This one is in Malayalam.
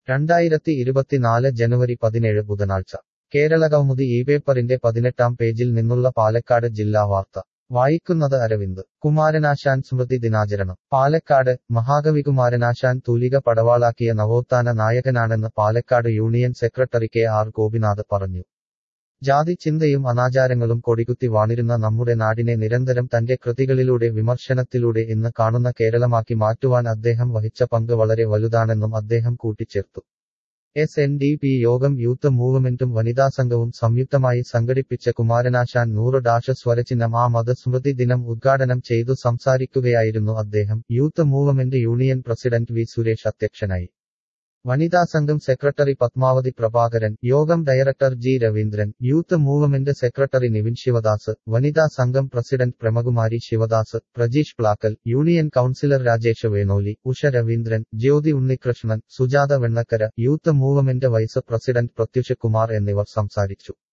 രണ്ടായിരത്തി ഇരുപത്തിനാല് ജനുവരി പതിനേഴ് ബുധനാഴ്ച കേരള കൗമുദി ഈ പേപ്പറിന്റെ പതിനെട്ടാം പേജിൽ നിന്നുള്ള പാലക്കാട് ജില്ലാ വാർത്ത വായിക്കുന്നത് അരവിന്ദ് കുമാരനാശാൻ സ്മൃതി ദിനാചരണം പാലക്കാട് മഹാകവി കുമാരനാശാൻ തൂലിക പടവാളാക്കിയ നവോത്ഥാന നായകനാണെന്ന് Palakkad union secretary K R Gopinath പറഞ്ഞു ജാതി ചിന്തയും അനാചാരങ്ങളും കൊടികുത്തി വാണിരുന്ന നമ്മുടെ നാടിനെ നിരന്തരം തന്റെ കൃതികളിലൂടെ വിമർശനത്തിലൂടെ ഇന്ന് കാണുന്ന കേരളമാക്കി മാറ്റുവാൻ അദ്ദേഹം വഹിച്ച പങ്ക് വളരെ വലുതാണെന്നും അദ്ദേഹം കൂട്ടിച്ചേർത്തു എസ് എൻ ഡി പി യോഗം യൂത്ത് മൂവ്മെന്റും വനിതാ സംഘവും സംയുക്തമായി സംഘടിപ്പിച്ച കുമാരനാശാൻ നൂറ് ഡാഷ സ്വരചിഹ്നം ആ മതസ്മൃതി ദിനം ഉദ്ഘാടനം ചെയ്തു സംസാരിക്കുകയായിരുന്നു അദ്ദേഹം youth movement union president V Suresh അധ്യക്ഷനായി വനിതാ സംഘം സെക്രട്ടറി പത്മാവതി പ്രഭാകരൻ യോഗം director G Raveendran youth movement secretary Nivin Sivadas വനിതാ സംഘം president Pramakumari Sivadas Prajeesh Plakkal union councillor Rajesh Venoli Usha Raveendran Jyothi Unnikrishnan Sujatha Vennakkara youth movement vice president Prathyusha Kumar എന്നിവർ സംസാരിച്ചു